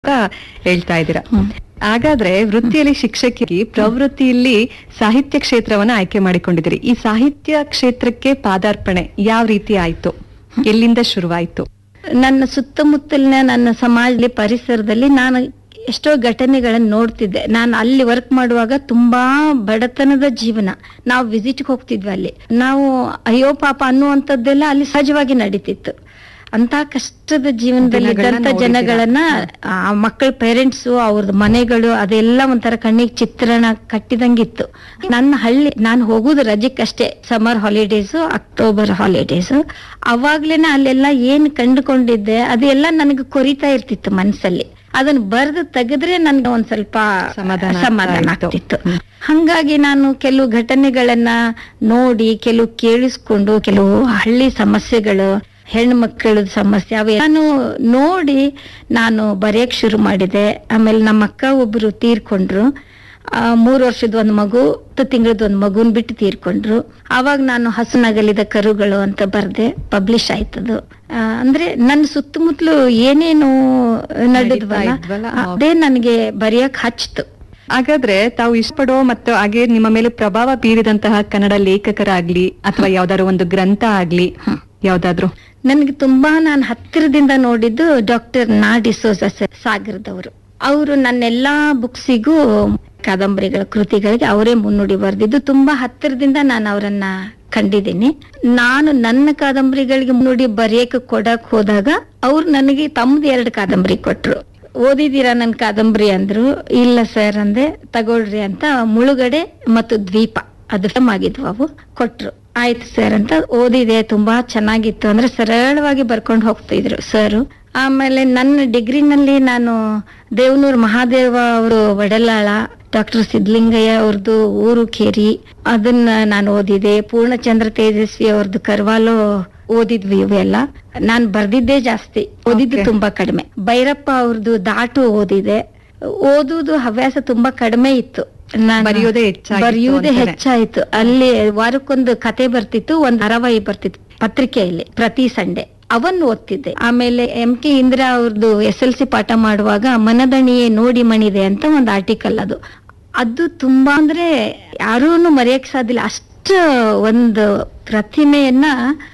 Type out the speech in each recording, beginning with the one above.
ಅಂತ ಹೇಳ್ತಾ ಇದ್ದೀರಾ ಹಾಗಾದ್ರೆ ವೃತ್ತಿಯಲ್ಲಿ ಶಿಕ್ಷಕಿ ಪ್ರವೃತ್ತಿಯಲ್ಲಿ ಸಾಹಿತ್ಯ ಕ್ಷೇತ್ರವನ್ನ ಆಯ್ಕೆ ಮಾಡಿಕೊಂಡಿದ್ದೀರಿ ಈ ಸಾಹಿತ್ಯ ಕ್ಷೇತ್ರಕ್ಕೆ ಪಾದಾರ್ಪಣೆ ಯಾವ ರೀತಿ ಆಯ್ತು ಎಲ್ಲಿಂದ ಶುರುವಾಯ್ತು ನನ್ನ ಸುತ್ತಮುತ್ತಲಿನ ನನ್ನ ಸಮಾಜದಲ್ಲಿ ಪರಿಸರದಲ್ಲಿ ನಾನು ಎಷ್ಟೋ ಘಟನೆಗಳನ್ನು ನೋಡ್ತಿದ್ದೆ ನಾನು ಅಲ್ಲಿ ವರ್ಕ್ ಮಾಡುವಾಗ ತುಂಬಾ ಬಡತನದ ಜೀವನ ನಾವು ವಿಸಿಟ್ಗೆ ಹೋಗ್ತಿದ್ವಿ ಅಲ್ಲಿ ನಾವು ಅಯ್ಯೋ ಪಾಪ ಅನ್ನುವಂಥದ್ದೆಲ್ಲ ಅಲ್ಲಿ ಸಹಜವಾಗಿ ನಡೀತಿತ್ತು ಅಂತ ಕಷ್ಟದ ಜೀವನದಲ್ಲಿ ದಿನಗಳನ್ನ ಇದ್ದಂತ ನೋಡಿದ್ದೀರಾ? ಜನಗಳನ್ನ ಆ ಮಕ್ಕಳ ಪೇರೆಂಟ್ಸು ಅವ್ರದ್ದು ಮನೆಗಳು ಅದೆಲ್ಲ ಒಂಥರ ಕಣ್ಣಿಗೆ ಚಿತ್ರಣ ಕಟ್ಟಿದಂಗಿತ್ತು ನನ್ನ ಹಳ್ಳಿ ನಾನು ಹೋಗುದು ರಜಕ್ಕಷ್ಟೇ ಸಮರ್ ಹಾಲಿಡೇಸ್ ಅಕ್ಟೋಬರ್ ಹಾಲಿಡೇಸ್ ಅವಾಗ್ಲೇನೆ ಅಲ್ಲೆಲ್ಲ ಏನ್ ಕಂಡುಕೊಂಡಿದ್ದೆ ಅದೆಲ್ಲ ನನಗೆ ಕೊರಿತಾ ಇರ್ತಿತ್ತು ಮನ್ಸಲ್ಲಿ ಅದನ್ನ ಬರೆದು ತೆಗೆದ್ರೆ ನನ್ಗೆ ಒಂದ್ ಸ್ವಲ್ಪ ಸಮಾಧಾನ ಆಗ್ತಾ ಸಮಾಧಾನ ಇತ್ತು. ಆಗ್ತಿತ್ತು ಹಂಗಾಗಿ ನಾನು ಕೆಲವು ಘಟನೆಗಳನ್ನ ನೋಡಿ ಕೆಲವು ಕೇಳಿಸ್ಕೊಂಡು ಕೆಲವು ಹಳ್ಳಿ ಸಮಸ್ಯೆಗಳು ಹೆಣ್ಮಕ್ಕಳ ಸಮಸ್ಯೆ ಅವೆ ನಾನು ನೋಡಿ ನಾನು ಬರೆಯಕ್ ಶುರು ಮಾಡಿದೆ ಆಮೇಲೆ ನಮ್ಮ ಅಕ್ಕ ಒಬ್ರು ತೀರ್ಕೊಂಡ್ರು ಆ, ಮೂರು ವರ್ಷದ ಒಂದು ಮಗು ಹತ್ತು ತಿಂಗಳದ ಒಂದು ಮಗುನ್ ಬಿಟ್ಟು ತೀರ್ಕೊಂಡ್ರು ಆವಾಗ ನಾನು ಹಸುನಗಲಿದ ಕರುಗಳು ಅಂತ ಬರ್ದೆ ಪಬ್ಲಿಷ್ ಆಯ್ತದು ಆ, ಅಂದ್ರೆ ನನ್ನ ಸುತ್ತಮುತ್ತಲು ಏನೇನು ನಡೆದ್ವಲ್ಲ ಇದ್ವಲ್ಲ, ಅದೇ ನನಗೆ ಬರೆಯಕ್ ಹಚ್ತು ಹಾಗಾದ್ರೆ ತಾವು ಇಷ್ಟಪಡೋ ಮತ್ತು ಹಾಗೆ ನಿಮ್ಮ ಮೇಲೆ ಪ್ರಭಾವ ಬೀರಿದಂತಹ ಕನ್ನಡ ಲೇಖಕರಾಗ್ಲಿ ಅಥವಾ ಯಾವ್ದಾದ್ರು ಒಂದು ಗ್ರಂಥ ಆಗ್ಲಿ ಯಾವ್ದಾದ್ರು ನನಗೆ ತುಂಬಾ ನಾನು ಹತ್ತಿರದಿಂದ ನೋಡಿದ್ದು ಡಾಕ್ಟರ್ ನಾ ಡಿಸೋಜ ಸರ್ ಸಾಗರದವರು ಅವರು ನನ್ನೆಲ್ಲಾ ಬುಕ್ಸಿಗೂ ಕಾದಂಬರಿಗಳ ಕೃತಿಗಳಿಗೆ ಅವರೇ ಮುನ್ನುಡಿ ಬರೆದಿದ್ದು ತುಂಬಾ ಹತ್ತಿರದಿಂದ ನಾನು ಅವರನ್ನ ಕಂಡಿದ್ದೀನಿ ನಾನು ನನ್ನ ಕಾದಂಬರಿಗಳಿಗೆ ಮುನ್ನುಡಿ ಬರೆಯಕ್ಕೆ ಕೊಡಕ್ ಹೋದಾಗ ಅವ್ರು ನನಗೆ ತಮ್ಮದು ಎರಡು ಕಾದಂಬರಿ ಕೊಟ್ರು ಓದಿದೀರಾ ನನ್ನ ಕಾದಂಬರಿ ಅಂದ್ರು ಇಲ್ಲ ಸರ್ ಅಂದೆ ತಗೊಳ್ರಿ ಅಂತ ಮುಳುಗಡೆ ಮತ್ತು ದ್ವೀಪ ಅದು ಆಗಿದ್ವು ಅವು ಕೊಟ್ರು ಆಯ್ತು ಸರ್ ಅಂತ ಓದಿದೆ ತುಂಬಾ ಚೆನ್ನಾಗಿತ್ತು ಅಂದ್ರೆ ಸರಳವಾಗಿ ಬರ್ಕೊಂಡು ಹೋಗ್ತಾ ಇದ್ರು ಸರ್ ಆಮೇಲೆ ನನ್ನ ಡಿಗ್ರಿನಲ್ಲಿ ನಾನು ದೇವನೂರ್ ಮಹಾದೇವ ಅವರು ವಡಲಾಳ ಡಾಕ್ಟರ್ ಸಿದ್ಲಿಂಗಯ್ಯ ಅವ್ರದ್ದು ಊರು ಕೇರಿ ಅದನ್ನ ನಾನು ಓದಿದೆ ಪೂರ್ಣಚಂದ್ರ ತೇಜಸ್ವಿ ಅವ್ರದ್ದು ಕರ್ವಾಲೋ ಓದಿದ್ವಿ ಇವೆಲ್ಲ ನಾನ್ ಬರ್ದಿದ್ದೇ ಜಾಸ್ತಿ ಓದಿದ್ದು Okay. ತುಂಬಾ ಕಡಿಮೆ ಭೈರಪ್ಪ ಅವ್ರದ್ದು ದಾಟು ಓದಿದೆ ಓದುದು ಹವ್ಯಾಸ ತುಂಬಾ ಕಡಿಮೆ ಇತ್ತು ನಾನು ಬರೆಯೋದೇ ಹೆಚ್ಚಾಗಿತ್ತು ಬರೆಯುವುದೇ ಅಂತಾನೆ. ಹೆಚ್ಚಾಯ್ತು ಅಲ್ಲಿ ವಾರಕ್ಕೊಂದು ಕತೆ ಬರ್ತಿತ್ತು ಒಂದ್ ಧಾರಾವಾಹಿ ಬರ್ತಿತ್ತು ಪತ್ರಿಕೆಯಲ್ಲಿ ಪ್ರತಿ ಸಂಡೆ ಅವನ್ನ ಓದ್ತಿದ್ದೆ ಆಮೇಲೆ ಎಂ ಕೆ ಇಂದಿರಾ ಅವ್ರದ್ದು ಎಸ್ ಎಲ್ ಸಿ ಪಾಠ ಮಾಡುವಾಗ ಮನದಣಿಯೇ ನೋಡಿ ಮಣಿದೆ ಅಂತ ಒಂದು ಆರ್ಟಿಕಲ್ ಅದು ಅದು ತುಂಬಾ ಅಂದ್ರೆ ಯಾರೂನು ಮರೆಯಕ್ ಸಾಧ್ಯ ಇಲ್ಲ ಅಷ್ಟ ಒಂದು ಪ್ರತಿಮೆಯನ್ನ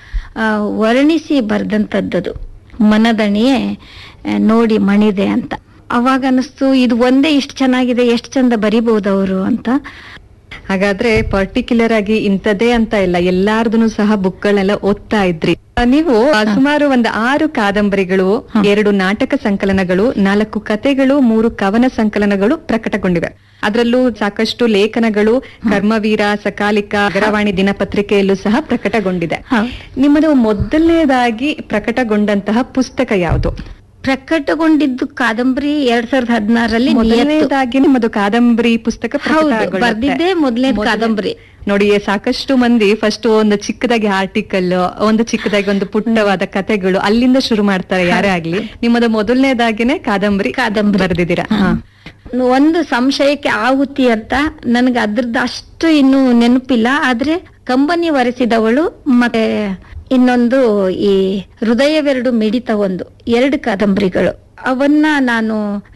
ಆ, ವರ್ಣಿಸಿ ಬರ್ದಂಥದ್ದದು ಮನದಣಿಯೇ ಆ, ನೋಡಿ ಮಣಿದೆ ಅಂತ ಅವಾಗ ಅನಿಸ್ತು ಇದು ಒಂದೇ ಇಷ್ಟು ಚೆನ್ನಾಗಿದೆ ಎಷ್ಟು ಚಂದ ಬರಿಬಹುದು ಅವರು ಅಂತ ಹಾಗಾದ್ರೆ ಪರ್ಟಿಕ್ಯುಲರ್ ಆಗಿ ಇಂಥದ್ದೇ ಅಂತ ಇಲ್ಲ ಎಲ್ಲಾರ್ದು ಸಹ ಬುಕ್ಗಳನ್ನೆಲ್ಲ ಓದ್ತಾ ಇದ್ರಿ ಆ, ನೀವು ಆ, ಸುಮಾರು ಒಂದು ಆರು ಕಾದಂಬರಿಗಳು ಎರಡು ನಾಟಕ ಸಂಕಲನಗಳು ನಾಲ್ಕು ಕತೆಗಳು ಮೂರು ಕವನ ಸಂಕಲನಗಳು ಪ್ರಕಟಗೊಂಡಿವೆ ಅದರಲ್ಲೂ ಸಾಕಷ್ಟು ಲೇಖನಗಳು ಕರ್ಮವೀರ ಸಕಾಲಿಕ ಅಗರವಾಣಿ ದಿನಪತ್ರಿಕೆಯಲ್ಲೂ ಸಹ ಪ್ರಕಟಗೊಂಡಿದೆ ನಿಮ್ಮದು ಮೊದಲನೇದಾಗಿ ಪ್ರಕಟಗೊಂಡಂತಹ ಪುಸ್ತಕ ಯಾವುದು ಪ್ರಕಟಗೊಂಡಿದ್ದು ಕಾದಂಬರಿ ಎರಡ್ ಸಾವಿರದ ಹದಿನಾರರಲ್ಲಿ ಮೊದಲನೇದಾಗಿ ನಿಮ್ಮದು ಕಾದಂಬರಿ ಪುಸ್ತಕ ಹೌದು ಪ್ರಕಟಗೊಳ್ಳುತ್ತೆ. ಬರ್ದಿದ್ದೇ ಮೊದಲನೇ ಮೊದಲನೇ- ಕಾದಂಬರಿ ನೋಡಿ ಸಾಕಷ್ಟು ಮಂದಿ ಫಸ್ಟ್ ಒಂದು ಚಿಕ್ಕದಾಗಿ ಆರ್ಟಿಕಲ್ ಒಂದು ಚಿಕ್ಕದಾಗಿ ಒಂದು ಪುಟ್ಟವಾದ ಕತೆಗಳು ಅಲ್ಲಿಂದ ಶುರು ಮಾಡ್ತಾರೆ ಯಾರೇ ಆಗ್ಲಿ ನಿಮ್ಮದು ಮೊದಲನೇದಾಗಿನೇ ಕಾದಂಬರಿ ಕಾದಂಬರಿ. ಬರ್ದಿದ್ದೀರಾ ಹಾ. ಒಂದು ಸಂಶಯಕ್ಕೆ ಆಹುತಿ ಅಂತ ನನಗೆ ಅದ್ರದ್ದು ಅಷ್ಟು ಇನ್ನು ನೆನಪಿಲ್ಲ ಆದ್ರೆ ಕಂಬನಿ ವರೆಸಿದವಳು ಮತ್ತೆ ಇನ್ನೊಂದು ಈ ಹೃದಯವೆರಡು ಮಿಡಿತ ಒಂದು ಎರಡು ಕಾದಂಬರಿಗಳು ಅವನ್ನ ನಾನು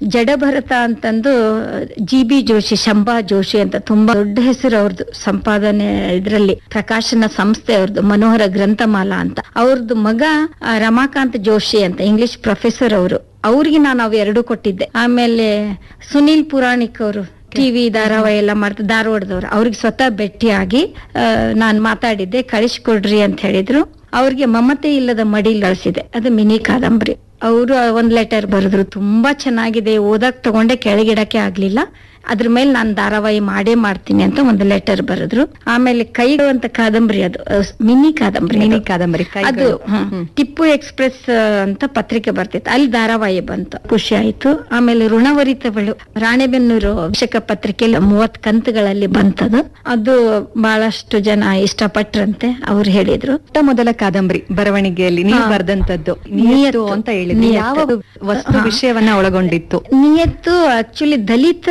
ಜಡಭರತ ಅಂತಂದು ಜಿ ಬಿ ಜೋಶಿ ಶಂಭಾ ಜೋಶಿ ಅಂತ ತುಂಬಾ ದೊಡ್ಡ ಹೆಸರು ಅವ್ರದ್ದು ಸಂಪಾದನೆ ಇದರಲ್ಲಿ ಪ್ರಕಾಶನ ಸಂಸ್ಥೆ ಅವ್ರದ್ದು ಮನೋಹರ ಗ್ರಂಥಮಾಲಾ ಅಂತ ಅವ್ರದ್ದು ಮಗ ಆ, ರಮಾಕಾಂತ್ ಜೋಶಿ ಅಂತ ಇಂಗ್ಲಿಷ್ ಪ್ರೊಫೆಸರ್ ಅವರು ಅವ್ರಿಗೆ ನಾನು ಅವು ಎರಡು ಕೊಟ್ಟಿದ್ದೆ ಆಮೇಲೆ ಸುನೀಲ್ ಪುರಾಣಿಕ್ ಅವರು ಟಿವಿ ಧಾರಾವಾಹಿ ಎಲ್ಲ ಮಾಡ್ತಾ ಧಾರವಾಡದವ್ರು ಅವ್ರಿಗೆ ಸ್ವತಃ ಭೇಟಿಯಾಗಿ ನಾನು ಮಾತಾಡಿದ್ದೆ ಕಳಿಸ್ಕೊಡ್ರಿ ಅಂತ ಹೇಳಿದ್ರು ಅವ್ರಿಗೆ ಮಮತೆ ಇಲ್ಲದ ಮಡಿಲ್ ಕಳಿಸಿದೆ ಅದು ಮಿನಿ ಕಾದಂಬರಿ ಅವರು ಒಂದ್ ಲೆಟರ್ ಬರೆದ್ರು ತುಂಬಾ ಚೆನ್ನಾಗಿದೆ ಓದಕ್ ತಗೊಂಡೆ ಕೆಳಗಿಡಕ್ಕೆ ಆಗ್ಲಿಲ್ಲ ಅದ್ರ ಮೇಲೆ ನಾನು ಧಾರಾವಾಹಿ ಮಾಡೇ ಮಾಡ್ತೀನಿ ಅಂತ ಒಂದು ಲೆಟರ್ ಬರೆದ್ರು ಆಮೇಲೆ ಕೈಗಳು ಅಂತ ಕಾದಂಬರಿ ಅದು ಮಿನಿ ಕಾದಂಬರಿ ಮಿನಿ ಅದು. ಕಾದಂಬರಿ ಅದು ಕೈಗಳು. ಹ್ಮ್. ಹ್ಮ್. ಟಿಪ್ಪು ಎಕ್ಸ್ಪ್ರೆಸ್ ಅಂತ ಪತ್ರಿಕೆ ಬರ್ತಿತ್ತು ಅಲ್ಲಿ ಧಾರಾವಾಹಿ ಬಂತು ಖುಷಿ ಆಯ್ತು ಆಮೇಲೆ ಋಣವರಿತವಳು ರಾಣೆಬೆನ್ನೂರು ಅಭಿಷೇಕ ಪತ್ರಿಕೆಯಲ್ಲಿ ಮೂವತ್ ಕಂತುಗಳಲ್ಲಿ ಬಂತದು ಅದು ಬಹಳಷ್ಟು ಜನ ಇಷ್ಟಪಟ್ರಂತೆ ಅವ್ರು ಹೇಳಿದ್ರು ಮೊಟ್ಟ ಮೊದಲ ಕಾದಂಬರಿ ಬರವಣಿಗೆಯಲ್ಲಿ ನೀವು ಹಾ. ಬರ್ದಂತದ್ದು ನಿಯತ್ತು. ನಿಯತ್ತು ಅಂತ ಹೇಳಿದ್ರಿ ನಿಯತ್ತು. ಯಾವ ವಸ್ತು ಹಾ. ವಿಷಯವನ್ನ ಒಳಗೊಂಡಿತ್ತು ನಿಯತ್ತು ಆಕ್ಚುಲಿ ದಲಿತ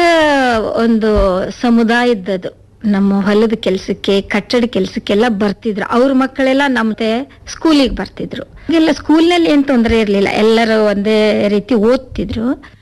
ಒಂದು ಸಮುದಾಯದದು ನಮ್ಮ ಹೊಲದ ಕೆಲ್ಸಕ್ಕೆ ಕಟ್ಟಡ ಕೆಲ್ಸಕ್ಕೆಲ್ಲ ಬರ್ತಿದ್ರು ಅವ್ರ ಮಕ್ಕಳೆಲ್ಲ ನಮ್ದೆ ಸ್ಕೂಲಿಗೆ ಬರ್ತಿದ್ರು ಎಲ್ಲ ಸ್ಕೂಲ್ನಲ್ಲಿ ಏನ್ ತೊಂದರೆ ಇರ್ಲಿಲ್ಲ ಎಲ್ಲರೂ ಒಂದೇ ರೀತಿ ಓದ್ತಿದ್ರು